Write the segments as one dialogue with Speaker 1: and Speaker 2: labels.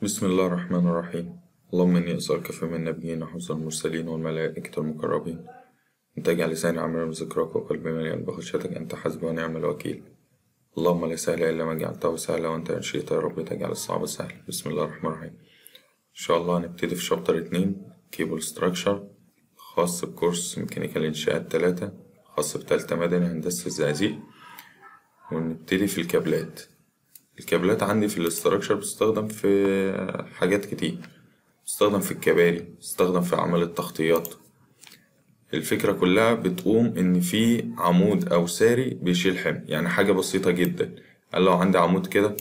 Speaker 1: بسم الله الرحمن الرحيم اللهم إني أسألك فمن النبيين وحفظ المرسلين والملائكة المقربين أن تجعل لساني عامرا بذكرك وقلبي مليئا بخشيتك أنت حسبي ونعم الوكيل اللهم لا سهل إلا ما جعلته سهلا وأنت إن شئت يا رب تجعل الصعب سهل بسم الله الرحمن الرحيم إن شاء الله هنبتدي في شابتر اتنين كيبل ستراكشر خاص بكورس ميكانيكال إنشاءات تلاتة خاص بتالتة مدني هندسة الزقازيق ونبتدي في الكابلات الكابلات عندي في الاستراكشر بتستخدم في حاجات كتير بتستخدم في الكباري بتستخدم في أعمال التغطيات الفكرة كلها بتقوم إن في عمود أو ساري بيشيل حمل يعني حاجة بسيطة جدا قال لو عندي عمود كده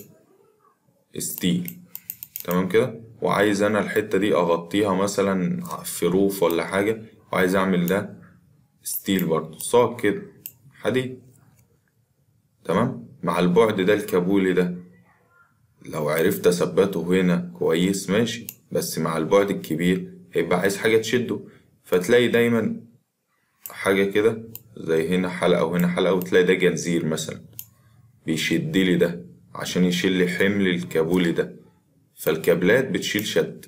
Speaker 1: ستيل تمام كده وعايز أنا الحتة دي أغطيها مثلا في روف ولا حاجة وعايز أعمل ده ستيل برضه صاج كده حديد تمام مع البعد ده الكابولي ده لو عرفت اثبته هنا كويس ماشي بس مع البعد الكبير هيبقى عايز حاجة تشده فتلاقي دايما حاجة كده زي هنا حلقة وهنا حلقة وتلاقي ده جنزير مثلا بيشد لي ده عشان يشيل لي حمل الكابولي ده فالكابلات بتشيل شد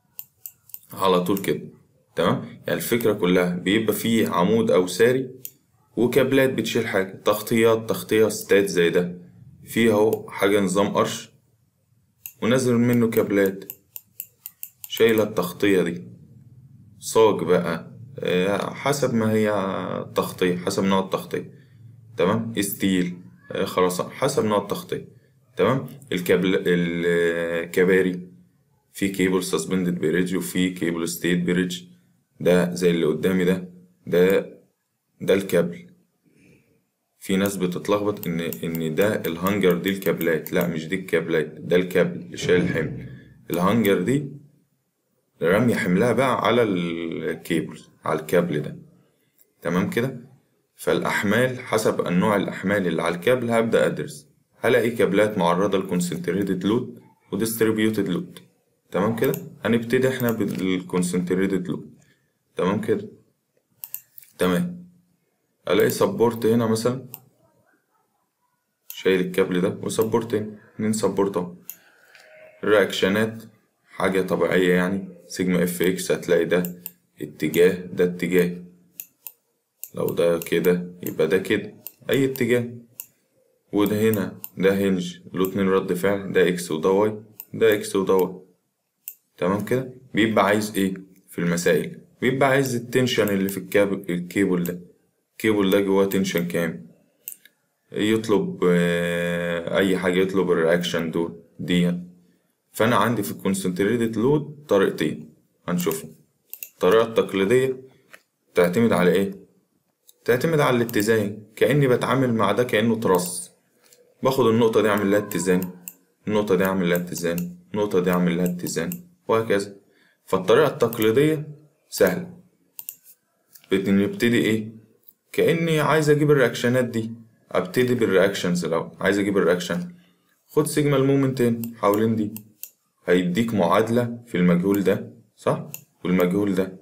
Speaker 1: على طول كده تمام يعني الفكرة كلها بيبقى فيه عمود أو ساري وكابلات بتشيل حاجة تغطيات تغطية ستات زي ده فيه اهو حاجة نظام قرش ونازل منه كابلات شايلة التغطية دي صاج بقى آه، حسب ما هي تغطية حسب نوع التغطية تمام ستيل آه، خرسانة حسب نوع التغطية تمام الكابل الكباري في كيبل سسبندد بريدج وفي كيبل ستيت بريدج ده زي اللي قدامي ده ده ده الكابل في ناس بتتلخبط ان ان ده الهانجر دي الكابلات لا مش دي الكابلات ده الكابل اللي شايل الحمل الهانجر دي رمي حملها بقى على الكيبل على الكابل ده تمام كده فالاحمال حسب النوع الاحمال اللي على الكابل هبدا ادرس هلاقي كابلات معرضه لكونسنتريتد لود وديستريبيوتد لود تمام كده هنبتدي احنا بالكونسنتريتد لود تمام كده تمام الاقي سبورت هنا مثلا شايل الكابل ده وسبورت هنا اتنين سبورت اهو الرياكشنات حاجة طبيعية يعني سيجما اف اكس هتلاقي ده اتجاه ده اتجاه لو ده كده يبقى ده كده اي اتجاه وده هنا ده هنج له اتنين رد فعل ده اكس وده واي ده اكس وده واي تمام كده بيبقى عايز ايه في المسائل بيبقى عايز التنشن اللي في الكاب الكيبل ده الكيبل ده جواه تنشن كام يطلب آه، اي حاجة يطلب الرياكشن دول دي فانا عندي في الكونسنتريتد لود طريقتين هنشوفهم الطريقة التقليدية تعتمد على ايه تعتمد على الاتزان كأني بتعامل مع ده كأنه ترس باخد النقطة دي أعمل لها اتزان النقطة دي أعمل لها اتزان النقطة دي أعمل لها اتزان وهكذا فالطريقة التقليدية سهلة بنبتدي إيه كأني عايز أجيب الرياكشنات دي أبتدي بالرياكشنز الأول عايز أجيب الرياكشن خد سيجما المومنتين حوالين دي هيديك معادلة في المجهول ده صح والمجهول ده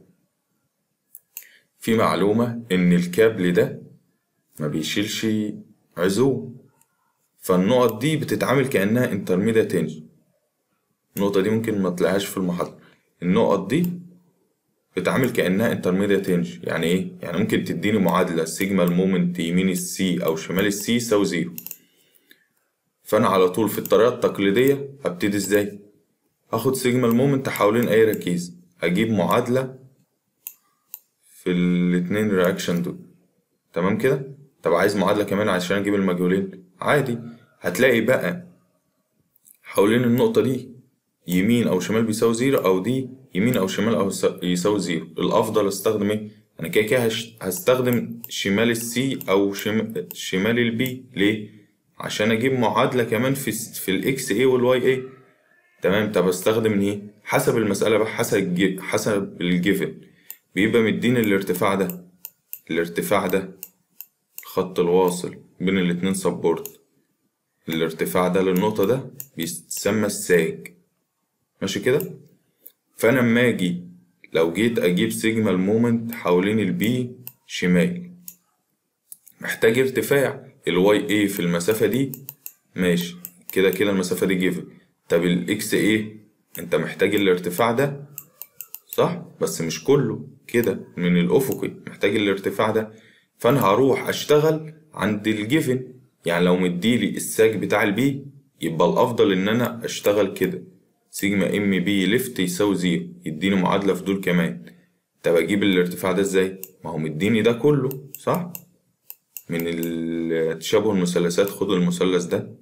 Speaker 1: في معلومة إن الكابل ده ما بيشيلش عزوم فالنقط دي بتتعامل كأنها انترميديا تنج النقطة دي ممكن ما تلاقيهاش في المحاضرة النقط دي بتتعامل كأنها انترميديا تنج يعني ايه؟ يعني ممكن تديني معادلة سيجما المومنت يمين السي أو شمال السي يساوي زيرو فأنا على طول في الطريقة التقليدية هبتدي ازاي؟ هاخد سيجما المومنت حوالين أي ركيز أجيب معادلة في الاتنين رياكشن دول تمام كده؟ طب عايز معادلة كمان عشان أجيب المجهولين عادي هتلاقي بقى حوالين النقطة دي يمين أو شمال بيساوي زيرو أو دي يمين أو شمال أو س- يساوي زيرو الأفضل أستخدم إيه؟ أنا كده كده هش- هستخدم شمال السي أو شم... شمال البي ليه؟ عشان أجيب معادلة كمان في الس- في الإكس إيه والواي إيه تمام طب أستخدم إيه؟ حسب المسألة بقى حسب الج... حسب الجيفن بيبقى مديني الارتفاع ده الارتفاع ده الخط الواصل بين الاتنين سبورت الارتفاع ده للنقطة ده بيتسمى الساج ماشي كده فأنا أما أجي لو جيت أجيب سيجما المومنت حوالين البي شمال محتاج ارتفاع الواي ايه في المسافة دي ماشي كده كده المسافة دي جيفن طب الاكس ايه انت محتاج الارتفاع ده صح بس مش كله كده من الافقي محتاج الارتفاع ده فانا هروح اشتغل عند الجيفن يعني لو مديلي الساج بتاع البي يبقى الافضل ان انا اشتغل كده سيجما ام بي ليفت يساوي زيرو يديني معادلة في دول كمان طب اجيب الارتفاع ده ازاي ما هو مديني ده كله صح من ال- تشابه المثلثات خد المثلث ده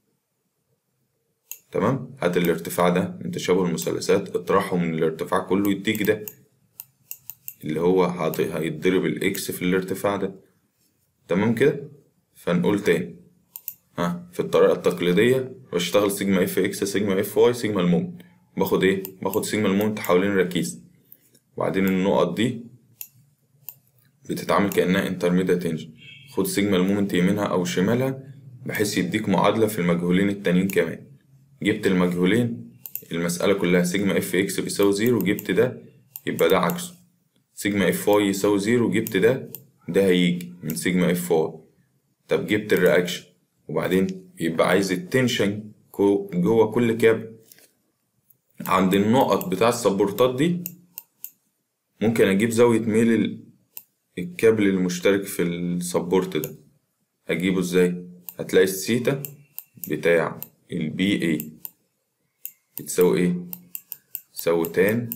Speaker 1: تمام هات الارتفاع ده من تشابه المثلثات اطرحه من الارتفاع كله يديك ده اللي هو هت- هيتضرب الاكس في الارتفاع ده تمام كده فنقول تاني ها في الطريقة التقليدية بشتغل سيجما اف اكس سيجما اف واي سيجما المومنت باخد ايه باخد سيجما المومنت حوالين الركيزة وبعدين النقط دي بتتعامل كأنها انترميديت تنجن خد سيجما المومنت يمينها أو شمالها بحيث يديك معادلة في المجهولين التانيين كمان جبت المجهولين المسألة كلها سيجما اف اكس بيساوي زيرو جبت ده يبقى ده عكسه سيجما اف واي يساوي زيرو جبت ده ده هيجي من سيجما اف واي طب جبت الرياكشن وبعدين يبقى عايز التنشن جو- جوه كل كاب عند النقط بتاع السبورتات دي ممكن اجيب زاوية ميل ال- الكابل المشترك في السبورت ده هجيبه ازاي هتلاقي الثيتا بتاع البي اي بتساوي ايه تساوي تان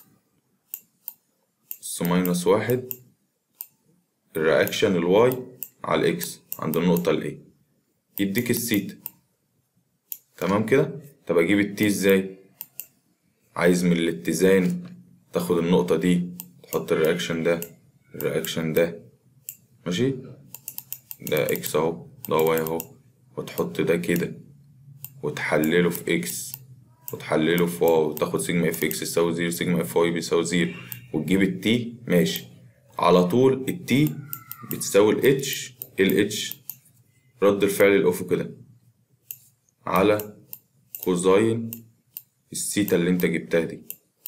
Speaker 1: اس ماينس واحد الرياكشن الواي على الاكس عند النقطة الاي يديك الثيتا تمام كده طب اجيب التي ازاي عايز من الاتزان تاخد النقطة دي تحط الرياكشن ده الرياكشن ده ماشي ده اكس اهو ده واي اهو وتحط ده كده وتحلله في اكس وتحلله في واي وتاخد سيجما اف اكس يساوي زيرو سيجما اف واي بيساوي زيرو وتجيب التي ماشي على طول التي بتساوي الاتش الاتش رد الفعل الافقي ده على كوزاين السيتا اللي انت جبتها دي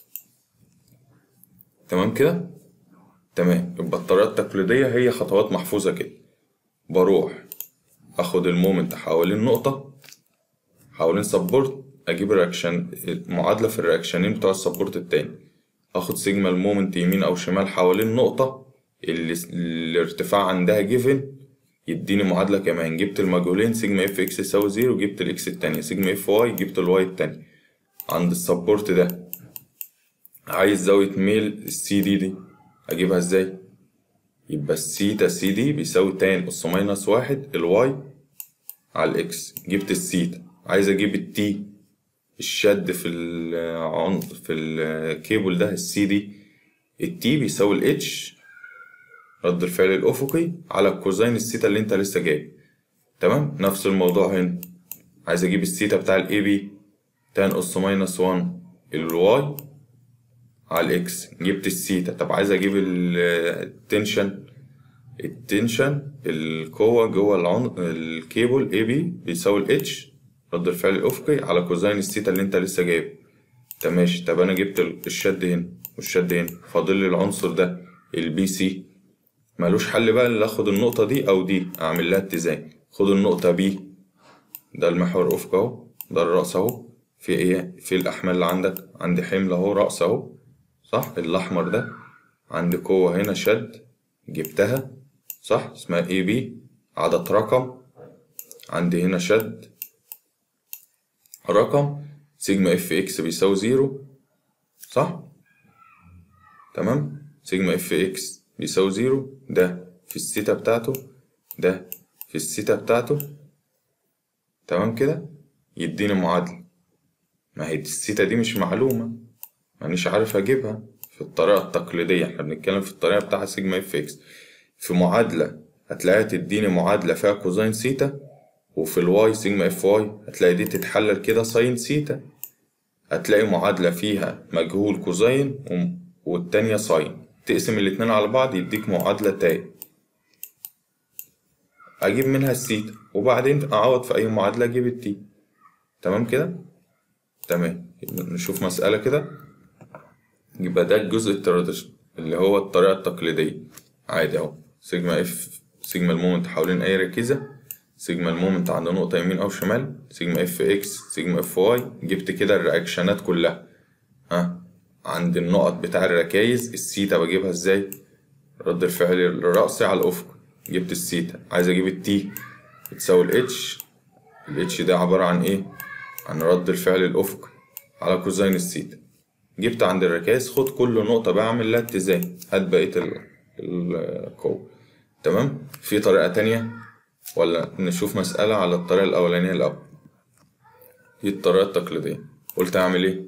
Speaker 1: تمام كده تمام يبقى الطريقة التقليدية هي خطوات محفوظة كده بروح اخد المومنت حوالين نقطة حوالين سبورت اجيب الرياكشن معادلة في الرياكشنين بتوع السبورت التاني اخد سيجما المومنت يمين او شمال حوالين نقطة اللي الارتفاع عندها جيفن يديني معادلة كمان جبت المجهولين سيجما اف اكس يساوي زيرو جبت الاكس التانية سيجما اف واي جبت الواي التانية عند السبورت ده عايز زاوية ميل السي دي دي اجيبها ازاي يبقى السيتا سي دي بيساوي تان اس ماينس واحد الواي على الاكس جبت السيتا عايز اجيب التي الشد في العنق في الكيبل ده السي دي التي بيساوي الاتش رد الفعل الافقي على الكوزين السيتا اللي انت لسه جايب تمام نفس الموضوع هنا عايز اجيب السيتا بتاع الاي بي تان اس ماينس 1 الواي على الاكس جبت السيتا طب عايز اجيب التنشن التنشن القوة جوه العنق الكيبل اي بي بيساوي الاتش رد الفعل الافقي على كوزين السيتا اللي انت لسه جايبه طب ماشي طب انا جبت الشد هنا والشد هنا فاضل لي العنصر ده البي سي ملوش حل بقى اللي اخد النقطة دي او دي اعمل لها اتزان خد النقطة بي ده المحور الافقي اهو ده الرأس اهو في ايه في الاحمال اللي عندك عندي حمل اهو رأس اهو صح الاحمر ده عندي قوة هنا شد جبتها صح اسمها اي بي عدد رقم عندي هنا شد رقم سيجما اف اكس بيساوي زيرو صح تمام سيجما اف اكس بيساوي زيرو ده في الثيتا بتاعته ده في الثيتا بتاعته تمام كده يديني معادلة ما هي الثيتا دي مش معلومة مانيش عارف اجيبها في الطريقة التقليدية احنا بنتكلم في الطريقة بتاعة سيجما اف اكس في معادلة هتلاقيها تديني معادلة فيها كوزين سيتا وفي الواي سيجما اف واي هتلاقي دي تتحلل كده ساين سيتا هتلاقي معادلة فيها مجهول كوزين والتانية ساين تقسم الاتنين على بعض يديك معادلة تاي أجيب منها السيتا وبعدين أعوض في أي معادلة أجيب التي تمام كده؟ تمام نشوف مسألة كده يبقى ده الجزء التراديشنال اللي هو الطريقة التقليدية عادي أهو سيجما اف سيجما المومنت حوالين أي ركيزة سيجما المومنت عند نقطة يمين أو شمال سيجما اف اكس سيجما اف واي جبت كده الرياكشنات كلها ها عند النقط بتاع الركايز السيتا بجيبها ازاي رد الفعل الرأسي على الأفق جبت السيتا عايز أجيب التي بتساوي الاتش الاتش ده عبارة عن ايه عن رد الفعل الأفقي على كوزين السيتا جبت عند الركاز خد كل نقطة بعمل لها اتزان هات بقية القوة تمام في طريقة تانية ولا نشوف مسألة على الطريقة الأولانية الأول دي الطريقة التقليدية قلت أعمل إيه؟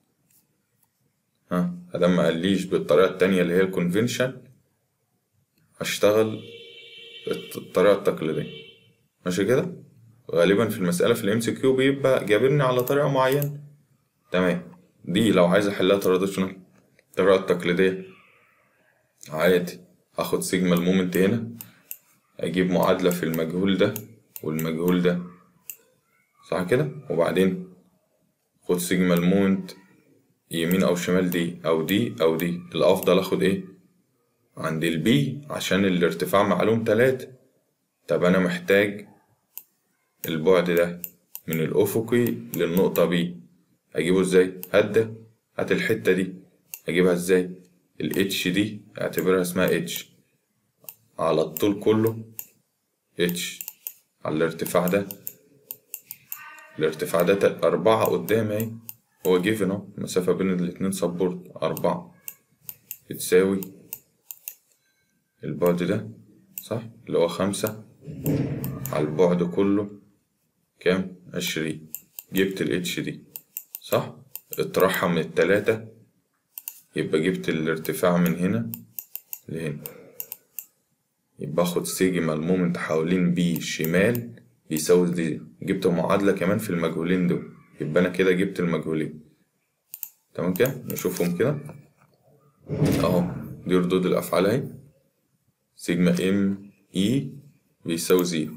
Speaker 1: ها أدام ما قاليش بالطريقة التانية اللي هي الكونفنشن هشتغل الطريقة التقليدية ماشي كده؟ غالبا في المسألة في الام سي كيو بيبقى جابرني على طريقة معينة تمام دي لو عايز أحلها تراديشنال الطريقة التقليدية عادي هاخد سيجما المومنت هنا أجيب معادلة في المجهول ده والمجهول ده صح كده وبعدين خد سيجما المومنت يمين أو شمال دي أو دي أو دي الأفضل أخد إيه عند البي عشان الارتفاع معلوم تلاتة طب أنا محتاج البعد ده من الأفقي للنقطة بي أجيبه إزاي؟ هات ده هات الحتة دي أجيبها إزاي؟ الاتش دي اعتبرها اسمها اتش على الطول كله اتش على الارتفاع ده الارتفاع ده أربعة قدام أهي هو جيفن أهو المسافة بين الاتنين سبورت أربعة بتساوي البعد ده صح اللي هو خمسة على البعد كله كام عشرين جبت الاتش دي صح اطرحها من التلاتة يبقى جبت الارتفاع من هنا لهنا يبقى اخد سيجما المومنت حوالين بي شمال بيساوي دي جبت معادلة كمان في المجهولين دول يبقى انا كده جبت المجهولين تمام كده نشوفهم كده اهو دي ردود الافعال اهي سيجما ام اي بيساوي زيرو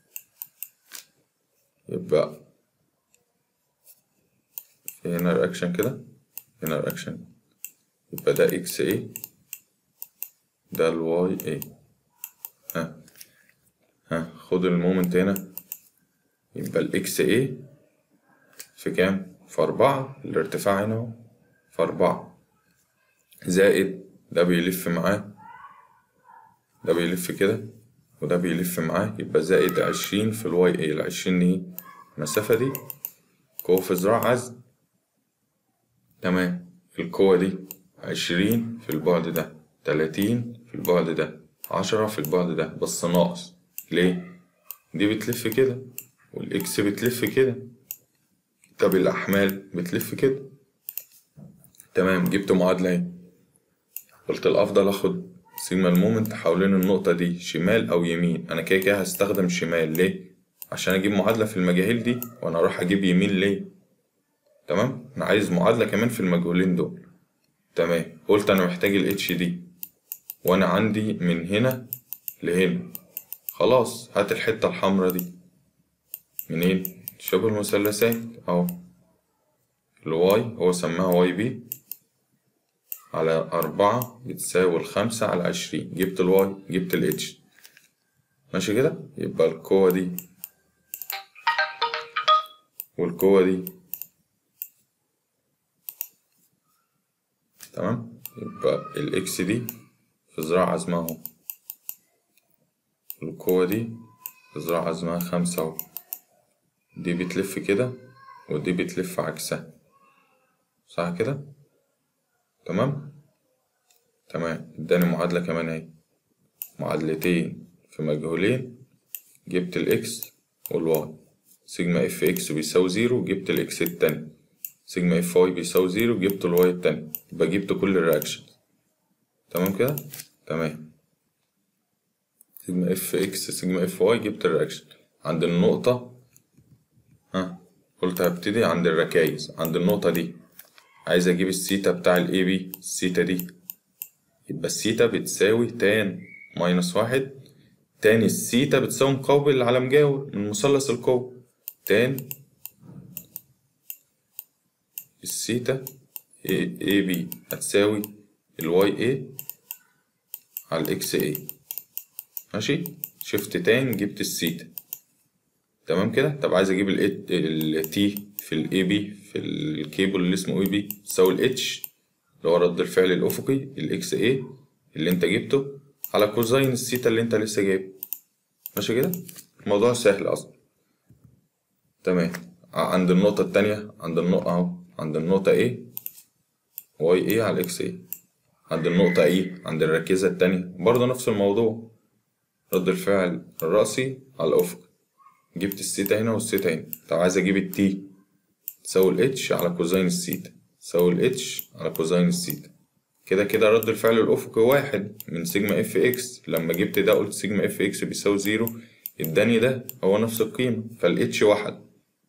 Speaker 1: يبقى في هنا رياكشن كده هنا رياكشن يبقى ده اكس اي ده الواي اي ها ها خد المومنت هنا يبقى الاكس اي في كام في أربعة الارتفاع هنا اهو في أربعة زائد ده بيلف معاه ده بيلف كده وده بيلف معاه يبقى زائد عشرين في الواي اي العشرين دي المسافة دي قوة في ذراع عزم تمام القوة دي عشرين في البعد ده تلاتين في البعد ده عشرة في البعد ده بس ناقص ليه؟ دي بتلف كده والإكس بتلف كده طب الأحمال بتلف كده تمام جبت معادلة اهي قلت الأفضل آخد سيجما المومنت حوالين النقطة دي شمال أو يمين أنا كده كده هستخدم شمال ليه؟ عشان أجيب معادلة في المجاهيل دي وأنا أروح أجيب يمين ليه؟ تمام؟ أنا عايز معادلة كمان في المجهولين دول تمام قلت أنا محتاج ال اتش دي وأنا عندي من هنا لهنا خلاص هات الحتة الحمرا دي منين؟ شبه المثلثات أهو الواي هو سماها واي بي على أربعة بتساوي الخمسة على عشرين جبت الواي جبت الاتش ماشي كده يبقى القوة دي والقوة دي تمام يبقى الإكس دي في ذراع عزمها اهو القوة دي في ذراع عزمها خمسة اهو دي بتلف كده ودي بتلف عكسها صح كده تمام تمام اداني معادلة كمان اهي معادلتين في مجهولين جبت الاكس والواي سيجما اف اكس بيساوي زيرو جبت الاكس التاني سيجما اف واي بيساوي زيرو جبت الواي التاني يبقى جبت كل الرياكشن تمام كده تمام سيجما اف اكس سيجما اف واي جبت الرياكشن عند النقطة ها قلت هبتدي عند الركايز عند النقطة دي عايز اجيب السيتا بتاع الاي بي السيتا دي يبقى السيتا بتساوي تان ماينس واحد تاني السيتا بتساوي مقابل على مجاور من مثلث القوة تان السيتا اي بي هتساوي الواي اي على الاكس اي ماشي شفت تان جبت السيتا تمام كده طب عايز اجيب التي في الاي بي في الكيبل اللي اسمه اي بي تساوي الاتش اللي هو رد الفعل الافقي الاكس اي اللي انت جبته على كوزين الثيتا اللي انت لسه جايبه ماشي كده الموضوع سهل اصلا تمام عند النقطة التانية عند النقطة اهو عند النقطة A واي اي على اكس اي عند النقطة اي عند الركيزة التانية برضه نفس الموضوع رد الفعل الرأسي على الأفق جبت الثيتا هنا والثيتا هنا طب عايز أجيب التي تساوي الاتش على كوزين الثيتا تساوي الاتش على كوزين الثيتا كده كده رد الفعل الأفقي واحد من سيجما اف اكس لما جبت ده قلت سيجما اف اكس بيساوي زيرو اداني ده هو نفس القيمة فالاتش واحد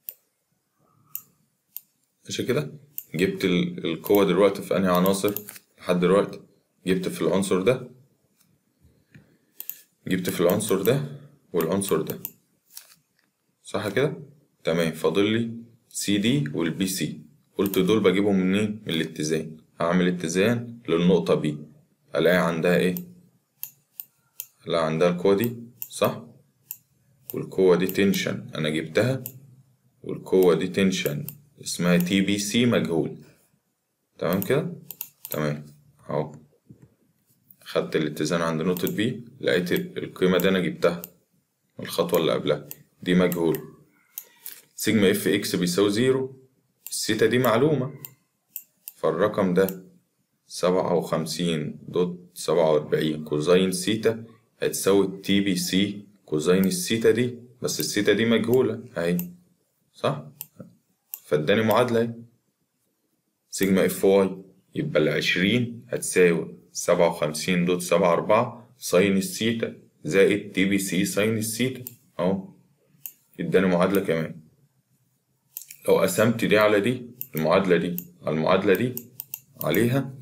Speaker 1: ماشي كده جبت القوة دلوقتي في أنهي عناصر لحد دلوقتي جبت في العنصر ده جبت في العنصر ده والعنصر ده صح كده تمام فاضل لي سي دي والبي سي قلت دول بجيبهم منين من الاتزان هعمل اتزان للنقطة بي الاقي عندها ايه الاقي عندها القوة دي صح والقوة دي تنشن انا جبتها والقوة دي تنشن اسمها تي بي سي مجهول تمام كده تمام اهو خدت الاتزان عند نقطة بي لقيت القيمة دي أنا جبتها الخطوة اللي قبلها دي مجهول سيجما اف اكس بيساوي زيرو الثيتا دي معلومة فالرقم ده سبعة وخمسين دوت سبعة وأربعين كوزين سيتا هتساوي تي بي سي كوزين السيتا دي بس السيتا دي مجهولة أهي صح فاداني معادلة اهي سيجما اف واي يبقى العشرين هتساوي سبعة وخمسين دوت سبعة أربعة ساين السيتا زائد تي بي سي ساين السيتا أهو اداني معادلة كمان لو قسمت دي على دي المعادلة دي على المعادلة دي عليها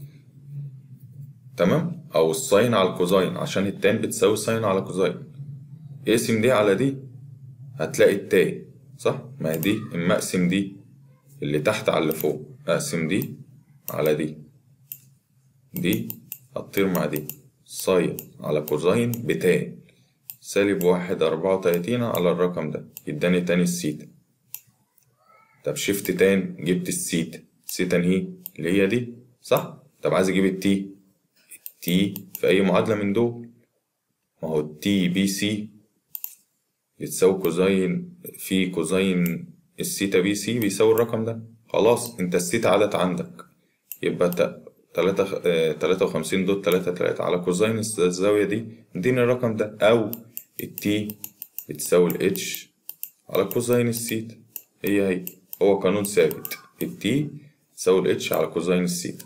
Speaker 1: تمام أو الساين على الكوزاين عشان التان بتساوي ساين على كوزاين اقسم دي على دي هتلاقي التان صح ما هي دي اما اقسم دي اللي تحت على اللي فوق اقسم دي على دي دي هتطير مع دي ساين على كوزين بتان سالب واحد أربعة وتلاتين على الرقم ده يداني تاني السيتا طب شفت تان جبت السيتا السيتا هي اللي هي دي صح طب عايز اجيب التي التي في اي معادلة من دول ما هو التي بي سي بتساوي كوزين في كوزين السيتا بي سي بيساوي الرقم ده خلاص انت السيتا عدت عندك يبقى تلاتة تلاتة وخمسين دوت تلاتة تلاتة على كوزين الزاوية دي اديني الرقم ده أو التي بتساوي الاتش على كوزين السيتا هي هي هو قانون ثابت التي تساوي الاتش على كوزين السيتا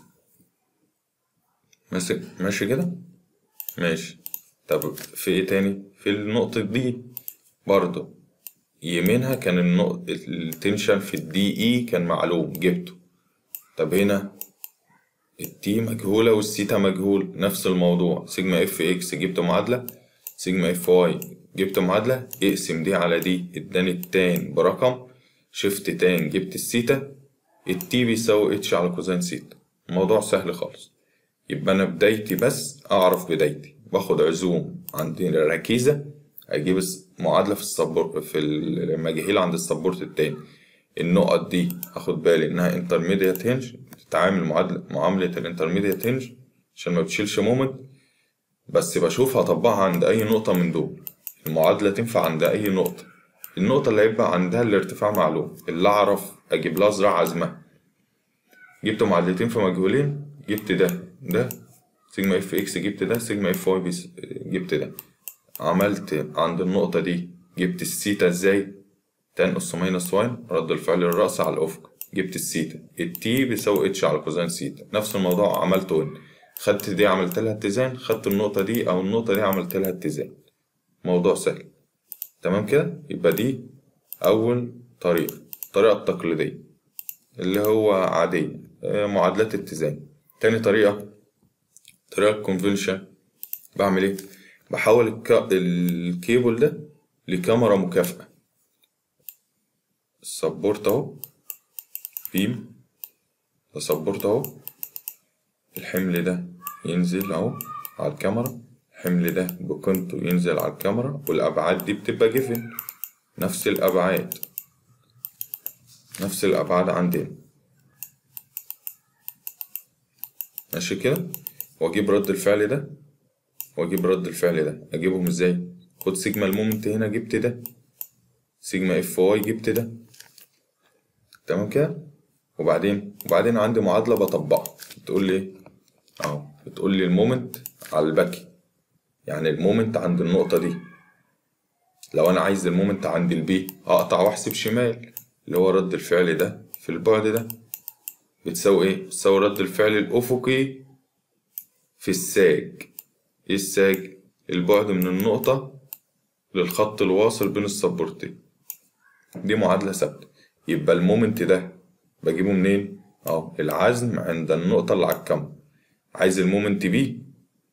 Speaker 1: ماشي ماشي كده ماشي طب في ايه تاني في النقطة دي برضو يمينها كان النقطة التنشن في الدي اي كان معلوم جبته طب هنا التي مجهولة والسيتا مجهول نفس الموضوع سيجما اف اكس جبت معادلة سيجما اف واي جبت معادلة اقسم دي على دي اداني التان برقم شفت تان جبت السيتا التي بيساوي اتش على كوزين سيتا الموضوع سهل خالص يبقى انا بدايتي بس اعرف بدايتي باخد عزوم عند الركيزة اجيب معادلة في السبور في المجاهيل عند السبورت التاني النقط دي اخد بالي انها انترميديت هنج بتتعامل معادلة معاملة الانترميديت هنج عشان ما بتشيلش مومنت بس بشوف هطبقها عند اي نقطة من دول المعادلة تنفع عند اي نقطة النقطة اللي هيبقى عندها الارتفاع معلوم اللي اعرف اجيب لها زراع عزمها جبت معادلتين في مجهولين جبت ده ده سيجما اف اكس جبت ده سيجما اف واي جبت ده عملت عند النقطة دي جبت السيتا ازاي تان اس ماينس واين رد الفعل الرأس على الأفق جبت السيتا التي بيساوي اتش على كوزين سيتا نفس الموضوع عملته هنا خدت دي عملت لها اتزان خدت النقطة دي أو النقطة دي عملت لها اتزان موضوع سهل تمام كده يبقى دي أول طريقة الطريقة التقليدية اللي هو عادية معادلات اتزان تاني طريقة طريقة كونفنشن بعمل ايه بحول الك... الكيبل ده لكاميرا مكافئة السبورت اهو بيم ده سبورت اهو الحمل ده ينزل اهو على الكاميرا الحمل ده بقيمته ينزل على الكاميرا والابعاد دي بتبقى جيفن نفس الأبعاد نفس الأبعاد عندنا ماشي كده وأجيب رد الفعل ده وأجيب رد الفعل ده أجيبهم إزاي خد سيجما المومنت هنا جبت ده سيجما اف واي جبت ده تمام كده وبعدين وبعدين عندي معادلة بطبقها بتقول لي ايه اهو بتقول لي المومنت على الباكي يعني المومنت عند النقطة دي لو أنا عايز المومنت عند البي أقطع وأحسب شمال اللي هو رد الفعل ده في البعد ده بتساوي إيه؟ بتساوي رد الفعل الأفقي في الساج إيه الساج؟ البعد من النقطة للخط الواصل بين السبورتين دي معادلة ثابتة يبقى المومنت ده بجيبه منين؟ أهو العزم عند النقطة اللي على الكاميرا عايز المومنت بي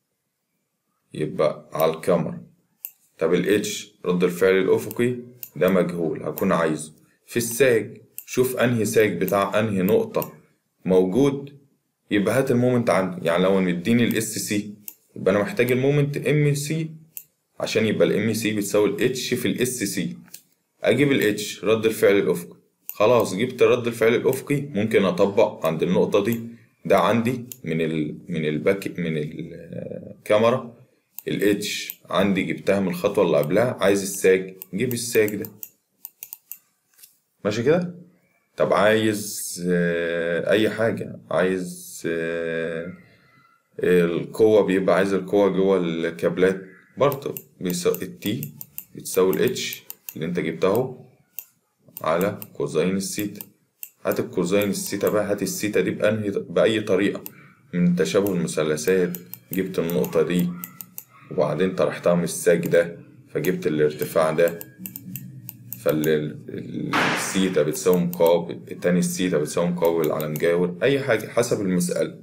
Speaker 1: يبقى على الكاميرا طب الاتش رد الفعل الأفقي ده مجهول هكون عايزه في الساج شوف أنهي ساج بتاع أنهي نقطة موجود يبقى هات المومنت عندي يعني لو مديني الاس سي يبقى أنا محتاج المومنت ام سي عشان يبقى الام سي بتساوي الاتش في الاس سي اجيب الاتش رد الفعل الافقي خلاص جبت رد الفعل الافقي ممكن اطبق عند النقطه دي ده عندي من ال من الباك من الكاميرا الاتش عندي جبتها من الخطوه اللي قبلها عايز الساج جيب الساج ده ماشي كده طب عايز آه، اي حاجه عايز آه، القوه بيبقى عايز القوه جوه الكابلات برضه بيساوي التي بتساوي الاتش اللي انت جبته على كوزين السيتا هات الكوزين السيتا بقى هات السيتا دي بأنهي بأي طريقة من تشابه المثلثات جبت النقطة دي وبعدين طرحتها من الساج ده فجبت الارتفاع ده فالسيتا بتساوي مقابل التاني السيتا بتساوي مقابل على مجاور أي حاجة حسب المسألة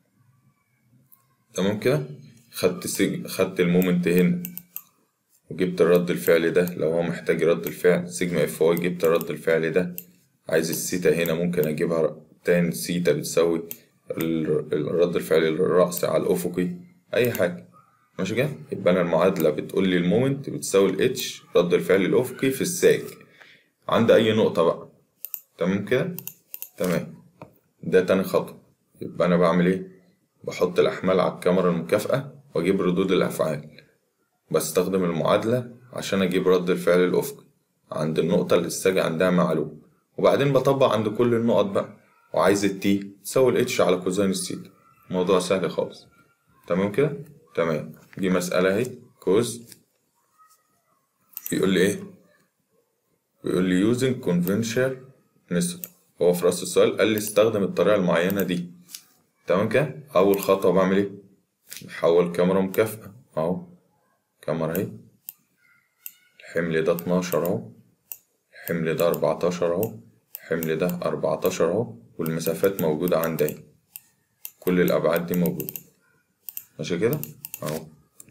Speaker 1: تمام كده خدت سج... خدت المومنت هنا وجبت الرد الفعل ده لو هو محتاج رد الفعل سيجما اف واي جبت رد الفعل ده عايز السيتا هنا ممكن اجيبها تان سيتا بتساوي ال- الرد الفعل الرأسي على الأفقي أي حاجة ماشي كده يبقى أنا المعادلة بتقول لي المومنت بتساوي الاتش رد الفعل الأفقي في الساج عند أي نقطة بقى تمام كده تمام ده تاني خطوة يبقى أنا بعمل إيه بحط الأحمال على الكاميرا المكافئة وأجيب ردود الأفعال بستخدم المعادلة عشان أجيب رد الفعل الأفقي عند النقطة اللي الساج عندها معلوم وبعدين بطبق عند كل النقط بقى وعايز التي تساوي الاتش على كوزين السيتا موضوع سهل خالص تمام كده تمام دي مسألة اهي كوز بيقول لي ايه بيقول لي using conventional method هو في راس السؤال قال لي استخدم الطريقة المعينة دي تمام كده أول خطوة بعمل ايه بحول كاميرا مكافئة أهو كاميرا اهي الحمل ده اتناشر اهو الحمل ده أربعتاشر اهو الحمل ده أربعتاشر اهو والمسافات موجودة عندي اهي كل الأبعاد دي موجودة ماشي كده اهو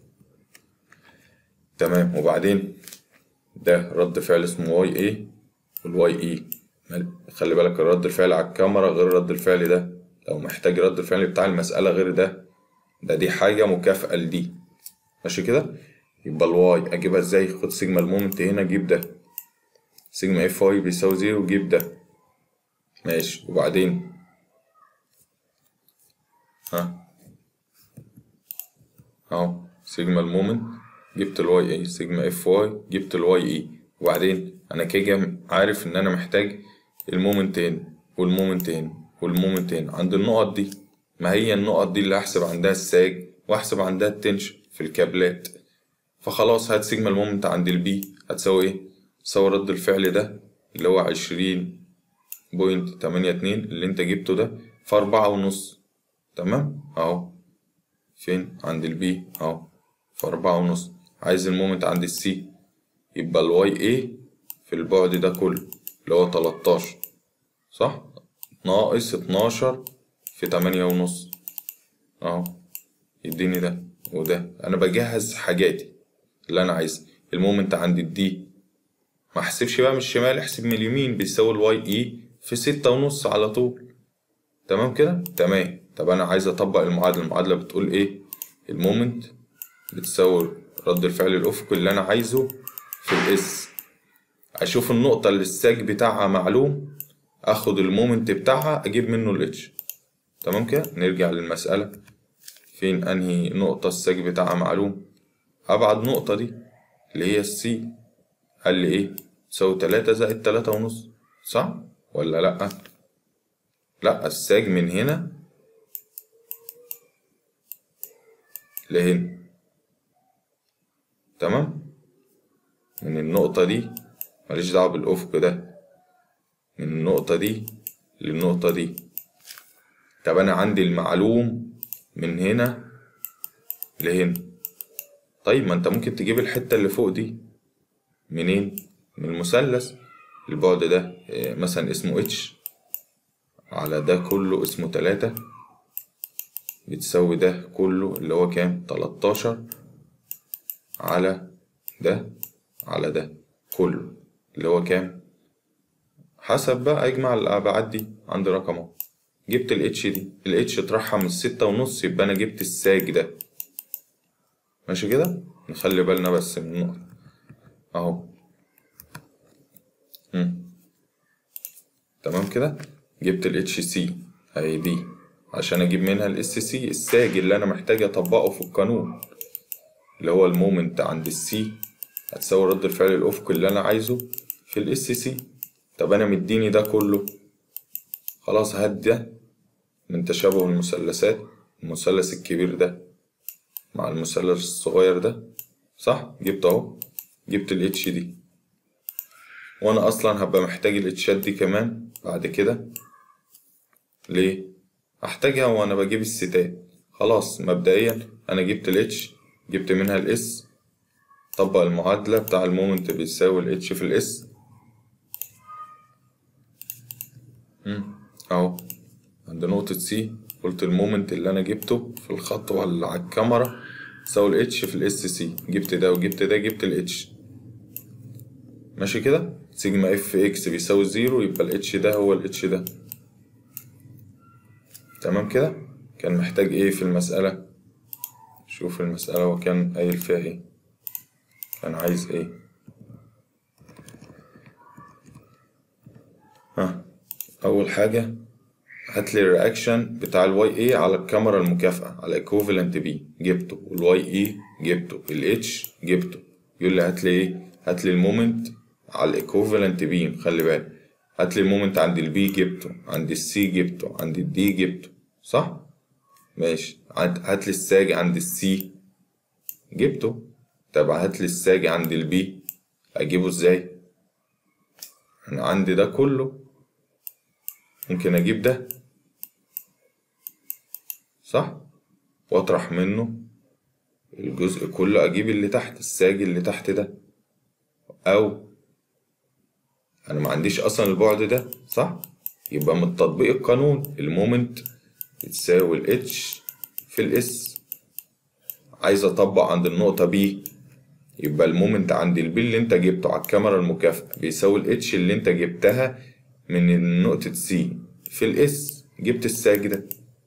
Speaker 1: تمام وبعدين ده رد فعل اسمه واي ايه والواي اي خلي بالك الرد الفعل على الكاميرا غير رد الفعل ده لو محتاج رد الفعل بتاع المسألة غير ده ده دي حاجة مكافأة لدي ماشي كده يبقى الواي اجيبها ازاي خد سيجما المومنت هنا اجيب ده سيجما اف واي بيساوي زيرو جيب ده ماشي وبعدين ها اهو سيجما المومنت جبت الواي اي سيجما اف واي جبت الواي اي وبعدين انا كده عارف ان انا محتاج المومنت هنا والمومنت هنا والمومنت هنا عند النقط دي ما هي النقط دي اللي هحسب عندها الساج واحسب عندها التنشن في الكابلات فخلاص هات سيجما المومنت عند البي هتساوي ايه تساوي رد الفعل ده اللي هو عشرين بوينت تمانية اتنين اللي انت جبته ده في أربعة ونص تمام اهو فين عند البي اهو في أربعة ونص عايز المومنت عند السي يبقى الواي ايه في البعد ده كله اللي هو تلاتاشر صح ناقص اتناشر في تمانية ونص اهو يديني ده وده انا بجهز حاجاتي اللي انا عايزها المومنت عند الدي ما احسبش بقى من الشمال احسب من اليمين بيساوي الواي اي في ستة ونص على طول تمام كده تمام طب انا عايز اطبق المعادلة المعادلة بتقول ايه المومنت بتساوي رد الفعل الافقي اللي انا عايزه في الاس اشوف النقطة اللي الساج بتاعها معلوم اخد المومنت بتاعها اجيب منه الاتش تمام كده نرجع للمسألة فين انهي نقطة الساج بتاعها معلوم ابعد نقطة دي اللي هي السي قال لي ايه تساوي تلاتة زائد تلاتة ونص صح ولا لأ لأ الساج من هنا لهنا تمام من النقطة دي ماليش دعوة بالأفق ده من النقطة دي للنقطة دي طب أنا عندي المعلوم من هنا لهنا طيب ما أنت ممكن تجيب الحتة اللي فوق دي منين؟ من المثلث البعد ده إيه، مثلا اسمه اتش على ده كله اسمه تلاتة بتساوي ده كله اللي هو كام؟ تلاتاشر على ده على ده كله اللي هو كام؟ حسب بقى اجمع الابعاد دي عند رقم اهو جبت الاتش دي الاتش اطرحها من الستة ونص يبقى انا جبت الساج ده ماشي كده نخلي بالنا بس من النقطة اهو مم. تمام كده جبت الاتش سي اهي دي عشان اجيب منها الاس سي الساج اللي انا محتاج اطبقه في القانون اللي هو المومنت عند السي هتساوي رد الفعل الافقي اللي انا عايزه في الاس سي طب انا مديني ده كله خلاص هات ده من تشابه المثلثات المثلث الكبير ده مع المثلث الصغير ده صح جبت اهو جبت الاتش دي وانا اصلا هبقى محتاج الاتشات دي كمان بعد كده ليه هحتاجها وانا بجيب الستات خلاص مبدئيا انا جبت الاتش جبت منها الاس طبق المعادلة بتاع المومنت بيساوي الاتش في الاس اهو عند نقطة سي قلت المومنت اللي انا جبته في الخطوة اللي على الكاميرا يساوي الاتش في الاس سي جبت ده وجبت ده جبت الاتش ماشي كده سيجما اف اكس بيساوي زيرو يبقى الاتش ده هو الاتش ده تمام كده كان محتاج ايه في المسألة شوف المسألة هو كان قايل فيها ايه كان عايز ايه ها اول حاجة هات لي الرياكشن بتاع الواي اي على الكاميرا المكافئة على ايكوفالنت بي جبته والواي اي جبته الاتش جبته يقول لي هات لي ايه هات لي المومنت على الايكوفالنت بي خلي بالك هات لي المومنت عند البي جبته عند السي جبته عند الدي جبته صح ماشي هات لي الساج عند السي جبته طب هات لي الساج عند البي اجيبه ازاي انا عندي ده كله ممكن اجيب ده صح واطرح منه الجزء كله اجيب اللي تحت الساج اللي تحت ده او انا ما عنديش اصلا البعد ده صح يبقى من تطبيق القانون المومنت بتساوي الاتش في الاس عايز اطبق عند النقطة بي يبقى المومنت عند البي اللي انت جبته على الكاميرا المكافئة بيساوي الاتش اللي انت جبتها من نقطة سي في الاس جبت الساج ده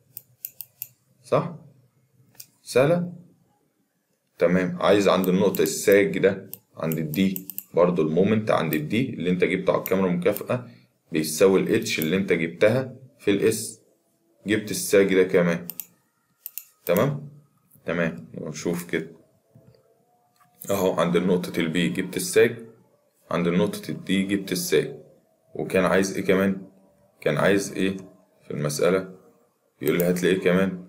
Speaker 1: صح سهلة تمام عايز عند النقطة الساج ده عند الدي برضو المومنت عند الدي اللي انت جبته على الكاميرا المكافئة بيساوي الاتش اللي انت جبتها في الاس جبت الساج ده كمان تمام تمام نشوف كده اهو عند نقطة البي جبت الساج عند نقطة الدي جبت الساج وكان عايز ايه كمان كان عايز ايه في المسألة بيقول لي هات لي ايه كمان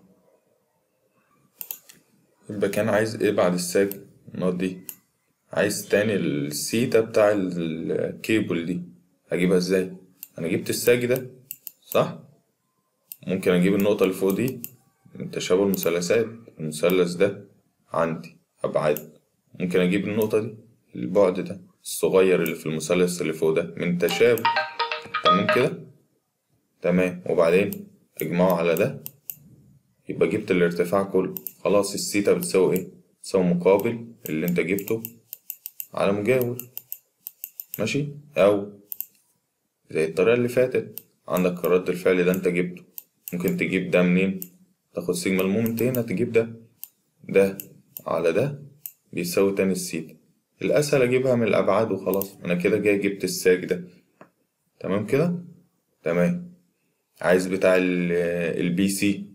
Speaker 1: يبقى كان عايز ايه بعد الساج النقط دي عايز تاني السيتا بتاع الكيبل دي هجيبها ازاي انا جبت الساج ده صح ممكن اجيب النقطة اللي فوق دي من تشابه المثلثات المثلث ده عندي ابعاد ممكن اجيب النقطة دي البعد ده الصغير اللي في المثلث اللي فوق ده من تشابه تمام كده تمام وبعدين اجمعه على ده يبقى جبت الارتفاع كله خلاص السيتا بتساوي ايه تساوي مقابل اللي انت جبته على مجاور ماشي او زي الطريقة اللي فاتت عندك رد الفعل ده انت جبته ممكن تجيب ده منين تاخد سيجما المومنت هنا تجيب ده ده على ده بيساوي تاني السيتا الأسهل أجيبها من الأبعاد وخلاص أنا كده جاي جبت الساج ده تمام كده تمام عايز بتاع البي سي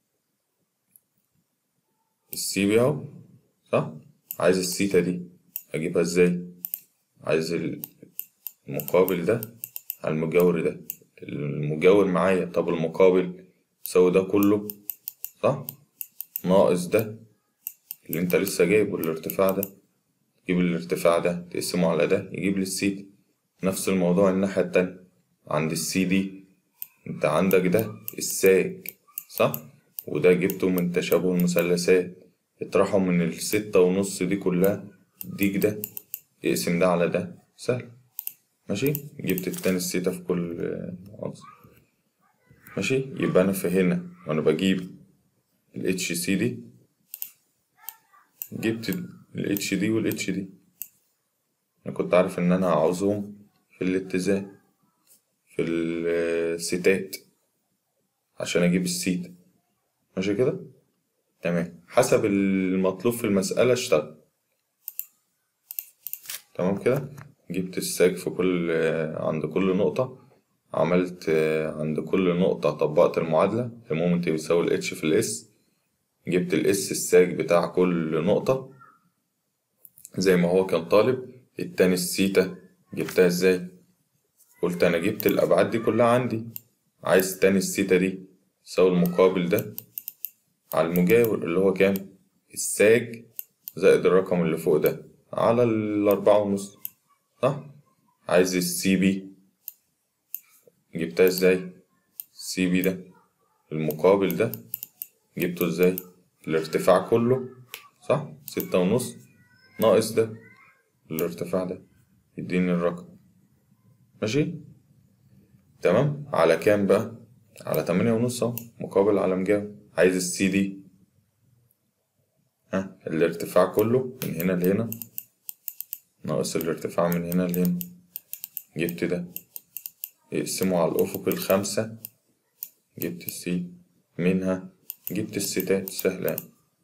Speaker 1: السي بي اهو صح عايز السيتا دي اجيبها ازاي عايز المقابل ده على المجاور ده المجاور معايا طب المقابل يساوي ده كله صح ناقص ده اللي انت لسه جايبه الارتفاع ده تجيب الارتفاع ده تقسمه على ده يجيب لي السي نفس الموضوع الناحية التانية عند السي دي انت عندك ده الساج صح وده جبته من تشابه المثلثات اطرحه من الستة ونص دي كلها ديك ده اقسم ده على ده سهل ماشي جبت التاني السيتا في كل عنصر ماشي يبقى انا في هنا وانا بجيب ال HC دي جبت ال H دي وال H دي انا كنت عارف ان انا هعوزهم في الاتزان في الستات عشان اجيب السيتا ماشي كده تمام حسب المطلوب في المسألة اشتغل تمام كده جبت الساج في كل عند كل نقطة عملت عند كل نقطة طبقت المعادلة المومنت بيساوي الاتش في الاس جبت الاس الساج بتاع كل نقطة زي ما هو كان طالب التاني السيتا جبتها ازاي قلت انا جبت الابعاد دي كلها عندي عايز تاني السيتا دي يساوي المقابل ده على المجاور اللي هو كام الساج زائد الرقم اللي فوق ده على الأربعة ونص صح عايز السي بي جبتها ازاي السي بي ده المقابل ده جبته ازاي الارتفاع كله صح ستة ونص ناقص ده الارتفاع ده يديني الرقم ماشي تمام على كام بقى على تمانية ونص اهو مقابل على مجاور عايز السي دي ها الارتفاع كله من هنا لهنا ناقص الارتفاع من هنا لهنا جبت ده اقسمه على الأفق الخمسة جبت السي منها جبت الستات سهلة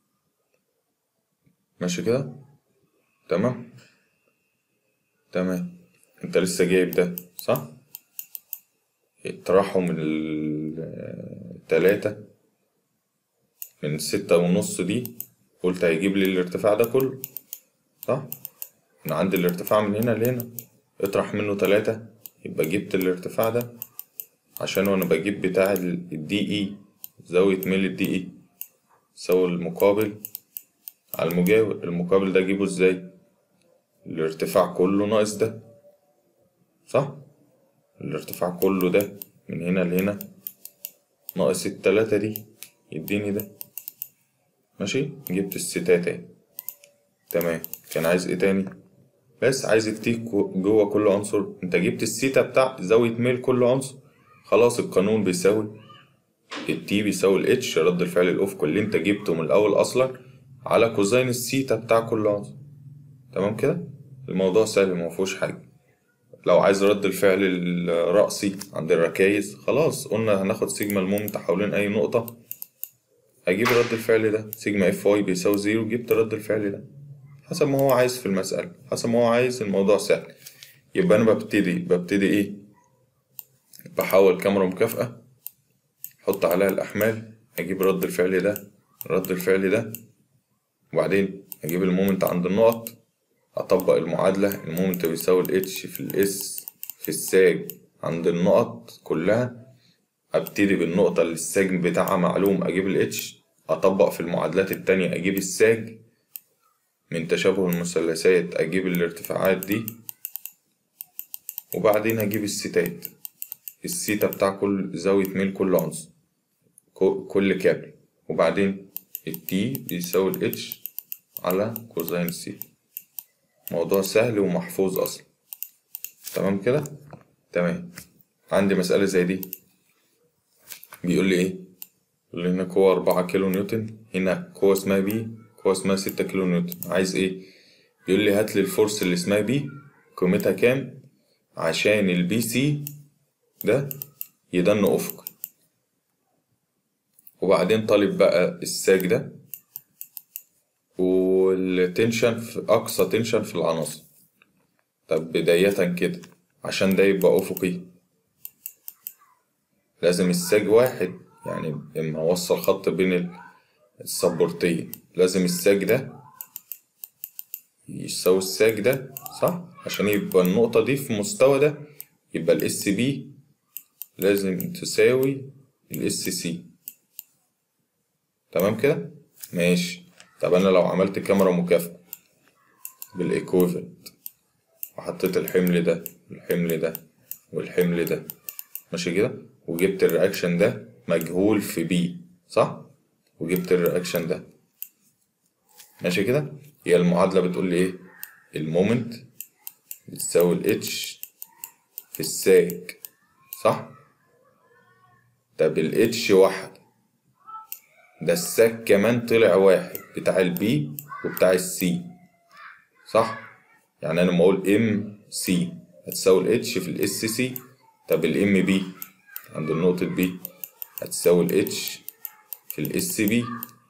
Speaker 1: ماشي كده تمام تمام انت لسه جايب ده صح اطرحه من التلاتة من الستة ونص دي قلت هيجيب لي الارتفاع ده كله صح أنا عندي الارتفاع من هنا لهنا اطرح منه تلاتة يبقى جبت الارتفاع ده عشان وانا بجيب بتاع الدي اي زاوية ميل الدي اي يساوي المقابل على المجاور المقابل ده اجيبه ازاي الارتفاع كله ناقص ده صح الارتفاع كله ده من هنا لهنا ناقص التلاتة دي يديني ده ماشي جبت الستات اهي تمام كان عايز ايه تاني بس عايز يديك جوه كل عنصر انت جبت السيتا بتاع زاوية ميل كل عنصر خلاص القانون بيساوي التي بيساوي الاتش رد الفعل الافقي اللي انت جبته من الاول اصلا على كوزين السيتا بتاع كل عنصر تمام كده الموضوع سهل مفهوش حاجة لو عايز رد الفعل الرأسي عند الركايز خلاص قلنا هناخد سيجما المومنت حوالين أي نقطة هجيب رد الفعل ده سيجما اف واي بيساوي زيرو جبت رد الفعل ده حسب ما هو عايز في المسألة حسب ما هو عايز الموضوع سهل يبقى أنا ببتدي ببتدي إيه بحول كاميرا مكافأة أحط عليها الأحمال أجيب رد الفعل ده رد الفعل ده وبعدين أجيب المومنت عند النقط أطبق المعادلة المومنت بيساوي الاتش في الاس في الساج عند النقط كلها أبتدي بالنقطة اللي الساج بتاعها معلوم أجيب الاتش أطبق في المعادلات التانية أجيب الساج من تشابه المثلثات أجيب الارتفاعات دي وبعدين أجيب الستات السيتا بتاع كل زاوية ميل كل عنصر كل كابل وبعدين التي بيساوي الاتش على كوزين السيتا موضوع سهل ومحفوظ أصلا تمام كده تمام عندي مسألة زي دي بيقول لي ايه بيقول لي هنا قوة أربعة كيلو نيوتن هنا قوة اسمها بي قوة اسمها ستة كيلو نيوتن عايز ايه بيقول لي هات لي الفورس اللي اسمها بي قيمتها كام عشان البي سي ده يدن أفقي وبعدين طالب بقى الساج ده التنشن في أقصى تنشن في العناصر طب بداية كده عشان ده يبقى أفقي لازم الساج واحد يعني اما اوصل خط بين السبورتين لازم الساج ده يساوي الساج ده صح عشان يبقى النقطة دي في مستوى ده يبقى الاس بي لازم تساوي الاس سي تمام كده ماشي طب انا لو عملت كاميرا مكافئة بالايكويفالنت وحطيت الحمل ده والحمل ده والحمل ده ماشي كده وجبت الرياكشن ده مجهول في بي صح وجبت الرياكشن ده ماشي كده هي المعادلة بتقول لي ايه المومنت بتساوي الاتش في الساج صح طب الاتش واحد ده الساج كمان طلع واحد بتاع البي وبتاع السي صح يعني انا لما اقول ام سي هتساوي الاتش في الاس سي طب الام بي عند النقطة بي هتساوي الاتش في الاس بي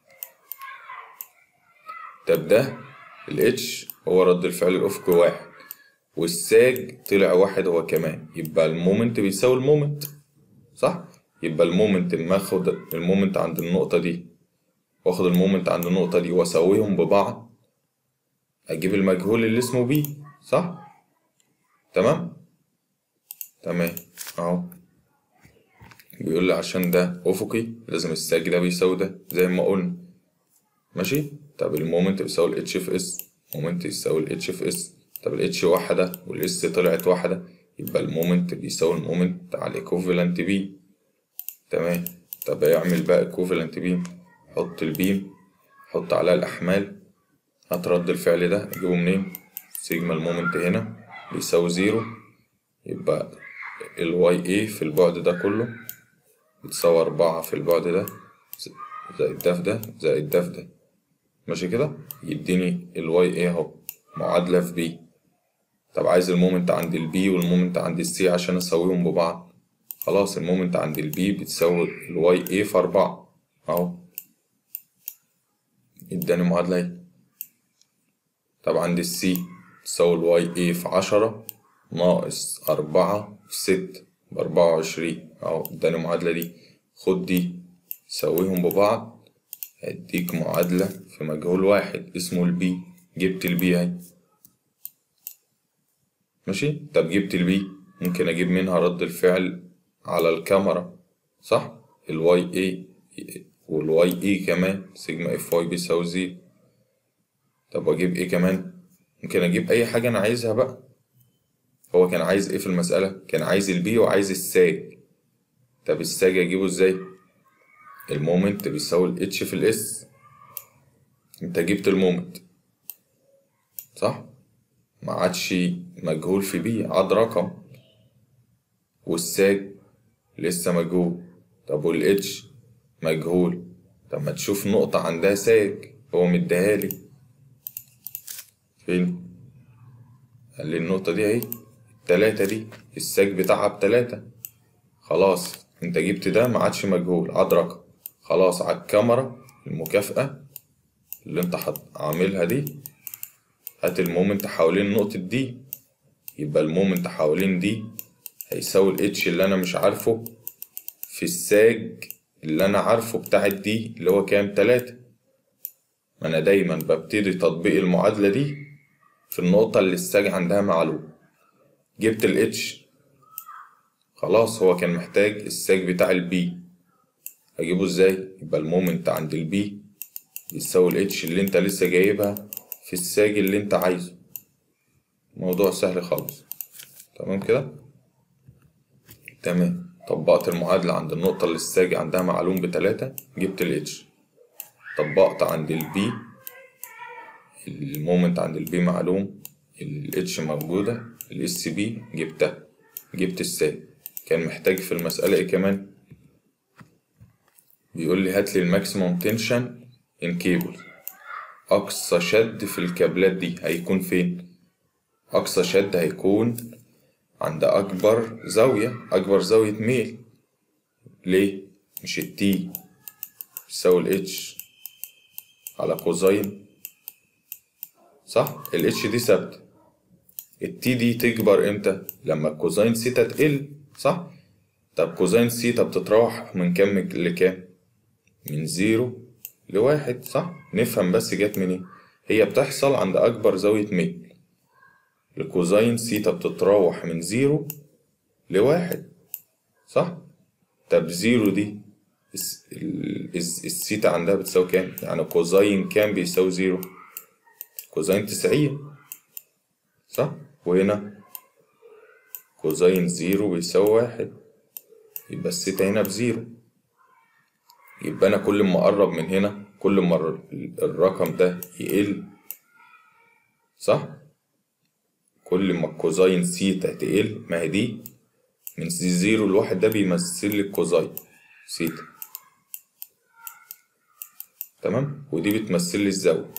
Speaker 1: طب ده الاتش هو رد الفعل الافقي واحد والساج طلع واحد هو كمان يبقى المومنت بيساوي المومنت صح يبقى المومنت لما اخد المومنت عند النقطة دي واخد المومنت عند النقطة دي واساويهم ببعض اجيب المجهول اللي اسمه بي صح تمام تمام اهو بيقول لي عشان ده افقي لازم الساج ده بيساوي ده زي ما قلنا ماشي طب المومنت بيساوي الاتش في اس مومنت يساوي الاتش في اس طب الاتش واحدة والاس طلعت واحدة يبقى المومنت بيساوي المومنت على الايكوفالنت بي تمام طب اعمل بقى ايكوفالنت بيم حط البيم حط عليها الاحمال هات رد الفعل ده اجيبه منين سيجما المومنت هنا بيساوي زيرو يبقى الواي اي في البعد ده كله بتساوي أربعة في البعد ده زائد ده في ده زائد ده في ده ماشي كده يديني الواي ايه اهو معادلة في بي طب عايز المومنت عند البي والمومنت عند السي عشان اساويهم ببعض خلاص المومنت عند البي بتساوي الواي ايه في أربعة اهو اداني معادلة اهي طب عند السي تساوي الواي ايه في عشرة ناقص أربعة في ستة بأربعة وعشرين أهو اداني المعادلة دي خد دي سويهم ببعض هيديك معادلة في مجهول واحد اسمه البي جبت البي اهي ماشي طب جبت البي ممكن أجيب منها رد الفعل على الكاميرا صح الواي اي والواي اي كمان سيجما اف واي بيساوي زيرو طب أجيب ايه كمان ممكن أجيب أي حاجة أنا عايزها بقى هو كان عايز ايه في المسألة كان عايز البي وعايز الساج طب الساج اجيبه ازاي المومنت بيساوي الاتش في الاس انت جبت المومنت صح ما عادش مجهول في بي عاد رقم والساج لسه مجهول طب والاتش مجهول طب ما تشوف نقطة عندها ساج هو مديهالي فين قال لي النقطة دي اهي التلاتة دي الساج بتاعها بتلاتة خلاص انت جبت ده ما عادش مجهول عاد رقم خلاص على الكاميرا المكافأة اللي انت حط عاملها دي هات المومنت حوالين نقطة دي يبقى المومنت حوالين دي هيساوي الاتش اللي انا مش عارفه في الساج اللي انا عارفه بتاع دي اللي هو كام تلاتة ما انا دايما ببتدي تطبيق المعادلة دي في النقطة اللي الساج عندها معلوم جبت الاتش خلاص هو كان محتاج الساج بتاع البي هجيبه ازاي يبقى المومنت عند البي بيساوي الاتش اللي انت لسه جايبها في الساج اللي انت عايزه موضوع سهل خالص تمام كده تمام طبقت المعادلة عند النقطة اللي الساج عندها معلوم بتلاتة جبت الاتش طبقت عند البي المومنت عند البي معلوم الاتش موجودة الاس بي جبتها جبت الساج كان محتاج في المسألة ايه كمان بيقول لي هات لي الماكسيموم تنشن ان كيبل اقصى شد في الكابلات دي هيكون فين اقصى شد هيكون عند اكبر زاوية اكبر زاوية ميل ليه مش التي بيساوي الاتش على كوزين صح الاتش دي ثابتة التي دي تكبر امتى لما كوزين سيتا تقل صح طب كوزين سيتا بتتراوح من كام لكام من زيرو لواحد صح نفهم بس جت منين هي بتحصل عند أكبر زاوية ميل الكوزين سيتا بتتراوح من زيرو لواحد صح طب زيرو دي الس- ال- الس- السيتا عندها بتساوي كام يعني كوزين كام بيساوي زيرو كوزين تسعين صح وهنا كوزين زيرو بيساوي واحد يبقى السيتا هنا بزيرو يبقى أنا كل ما أقرب من هنا كل ما الر- الرقم ده يقل صح كل ما الكوزين سيتا تقل ما هي دي من زيرو لواحد ده بيمثل لي الكوزين سيتا تمام ودي بتمثل لي الزاوية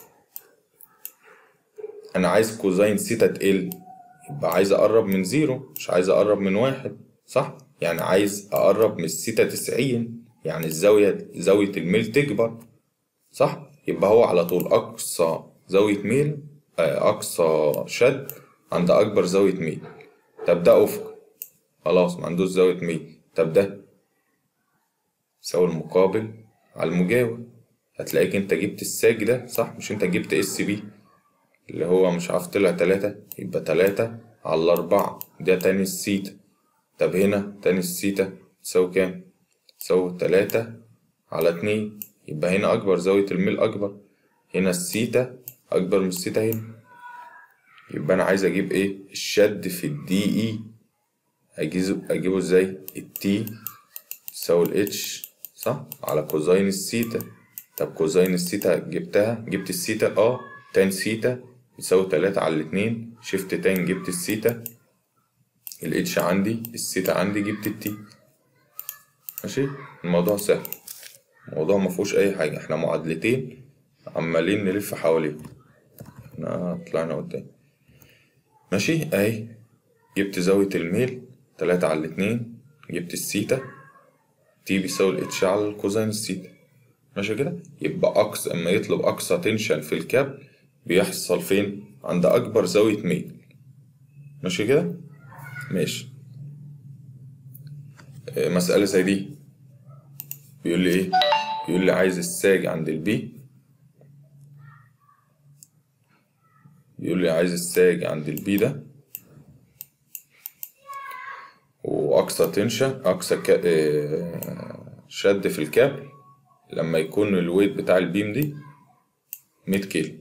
Speaker 1: أنا عايز كوزين سيتا تقل يبقى عايز أقرب من زيرو مش عايز أقرب من واحد صح يعني عايز أقرب من السيتا تسعين يعني الزاوية زاوية الميل تكبر صح يبقى هو على طول أقصى زاوية ميل آه، أقصى شد عند أكبر زاوية ميل طب ده أفق خلاص ما عندوش زاوية ميل طب ده يساوي المقابل على المجاور هتلاقيك انت جبت الساج ده صح مش انت جبت اس بي اللي هو مش عارف طلع تلاتة يبقى تلاتة على أربعة ده تاني السيتا طب هنا تاني السيتا تساوي كام؟ تساوي تلاتة على اتنين يبقى هنا أكبر زاوية الميل أكبر هنا السيتا أكبر من السيتا هنا يبقى أنا عايز أجيب إيه؟ الشد في الدي إي أجيزه أجيبه إزاي؟ التي تساوي الاتش صح؟ على كوزين السيتا طب كوزين السيتا جبتها جبت السيتا اه تان سيتا يساوي تلاتة على الاتنين شيفت تان جبت السيتا الاتش عندي السيتا عندي جبت التي ماشي الموضوع سهل الموضوع مفهوش أي حاجة احنا معادلتين عمالين نلف حواليهم احنا طلعنا قدام ماشي اهي جبت زاوية الميل تلاتة على الاتنين جبت السيتا تي بيساوي الاتش على الكوزين السيتا ماشي كده يبقى أقصى أما يطلب أقصى تنشن في الكابل بيحصل فين عند أكبر زاوية ميل ماشي كده ماشي آه، مسألة زي دي بيقول لي إيه بيقول لي عايز الساج عند البي بيقول لي عايز الساج عند البي ده وأقصى تنشن أقصى كا... آه، شد في الكابل لما يكون الويت بتاع البيم دي 100 كيلو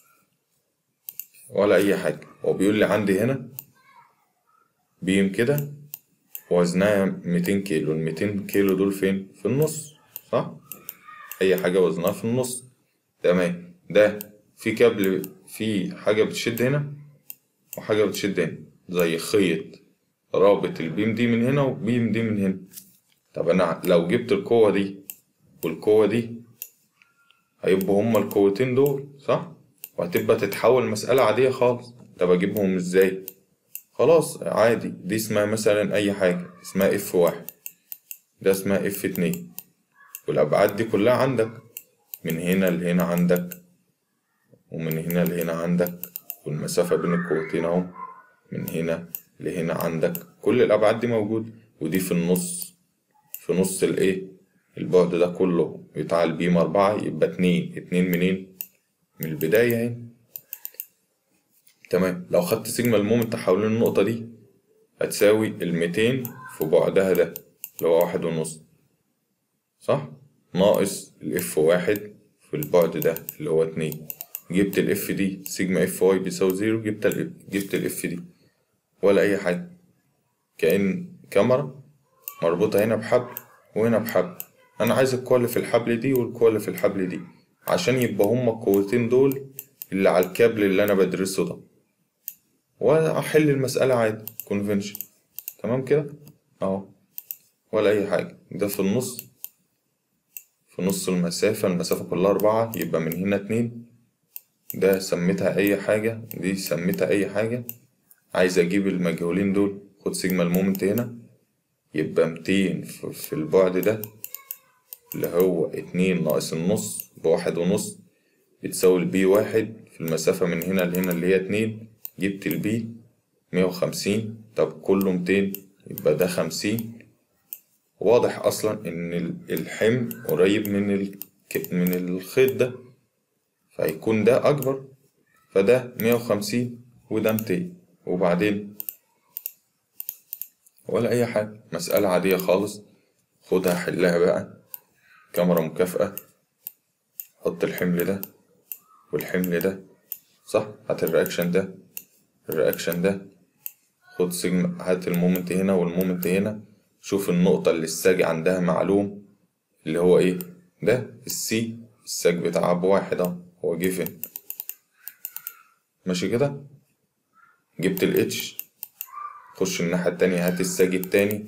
Speaker 1: ولا أي حاجة هو بيقول لي عندي هنا بيم كده وزنها 200 كيلو ال 200 كيلو دول فين؟ في النص صح؟ أي حاجة وزنها في النص تمام ده في كابل في حاجة بتشد هنا وحاجة بتشد هنا زي خيط رابط البيم دي من هنا وبيم دي من هنا طب أنا لو جبت القوة دي والقوة دي هيبقوا هما القوتين دول صح؟ وهتبقى تتحول مسألة عادية خالص طب أجيبهم إزاي؟ خلاص عادي دي اسمها مثلا أي حاجة اسمها اف واحد ده اسمها اف اتنين والأبعاد دي كلها عندك من هنا لهنا عندك ومن هنا لهنا عندك والمسافة بين القوتين أهو من هنا لهنا عندك كل الأبعاد دي موجودة ودي في النص في نص الإيه البعد ده كله بتاع البيم أربعة يبقى اتنين اتنين منين من البداية اهي تمام لو خدت سيجما المومنت حوالين النقطة دي هتساوي الميتين في بعدها ده اللي هو واحد ونص صح ناقص الاف واحد في البعد ده اللي هو اتنين جبت الاف دي سيجما اف واي بيساوي زيرو جبت ال جبت الاف دي ولا اي حاجة كأن كاميرا مربوطة هنا بحبل وهنا بحبل انا عايز القوة اللي في الحبل دي والقوة اللي في الحبل دي عشان يبقى هما القوتين دول اللي على الكابل اللي انا بدرسه ده واحل المسألة عادي كونفنشن تمام كده اهو ولا اي حاجة ده في النص في نص المسافة المسافة كلها أربعة يبقى من هنا اتنين ده سميتها أي حاجة دي سميتها أي حاجة عايز أجيب المجهولين دول خد سيجما المومنت هنا يبقى ميتين في في البعد ده اللي هو اتنين ناقص النص بواحد ونص بتساوي البي واحد في المسافة من هنا لهنا اللي هي اتنين جبت البي مية وخمسين طب كله ميتين يبقى ده خمسين واضح أصلا إن الحمل قريب من ال... من الخيط ده فهيكون ده أكبر فده مية وخمسين وده ميتين وبعدين ولا أي حاجة مسألة عادية خالص خدها حلها بقى كاميرا مكافأة حط الحمل ده والحمل ده صح هات الرياكشن ده الرياكشن ده خد سيجما هات المومنت هنا والمومنت هنا شوف النقطة اللي الساج عندها معلوم اللي هو ايه ده السي الساج بتاعها بواحد اهو هو جيفن ماشي كده جبت الاتش خش الناحية التانية هات الساج التاني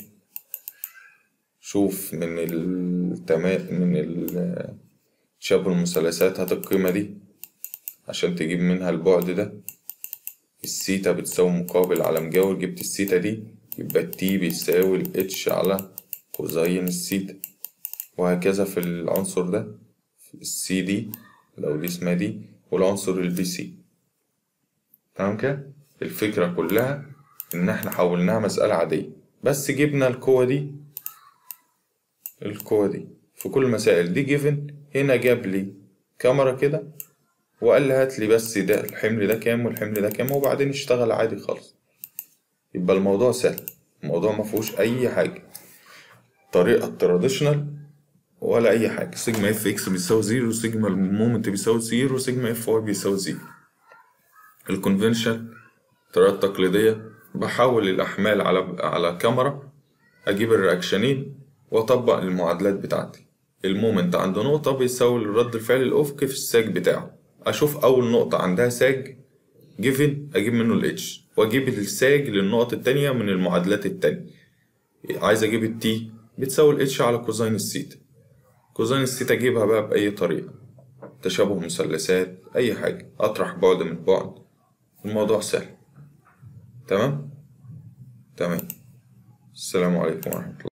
Speaker 1: شوف من التمام من ال شبه المثلثات هات القيمة دي عشان تجيب منها البعد ده السيتا بتساوي مقابل على مجاور جبت السيتا دي يبقى التي بيساوي الاتش على كوزين السيتا وهكذا في العنصر ده السي دي لو دي اسمها دي والعنصر البي سي تمام كده الفكرة كلها إن احنا حولناها مسألة عادية بس جبنا القوة دي القوة دي في كل المسائل دي جيفن هنا جاب لي كاميرا كده وقال لي هات لي بس ده الحمل ده كام والحمل ده كام وبعدين اشتغل عادي خالص يبقى الموضوع سهل الموضوع ما فيهوش اي حاجه طريقه التراديشنال ولا اي حاجه سيجما اف اكس بيساوي زيرو سيجما المومنت بيساوي زيرو سيجما اف واي بيساوي زيرو الكونفنشن الطريقه التقليديه بحول الاحمال على على كاميرا اجيب الرياكشنين واطبق المعادلات بتاعتي المومنت عند نقطه بيساوي الرد الفعل الافقي في الساج بتاعه اشوف اول نقطه عندها ساج جيفن اجيب منه الاتش واجيب الساج للنقط التانية من المعادلات التانية عايز اجيب التي بتساوي الاتش على كوزين السيتا كوزين السيتا اجيبها بقى باي طريقة تشابه مثلثات اي حاجة اطرح بعد من بعد الموضوع سهل تمام تمام السلام عليكم ورحمة الله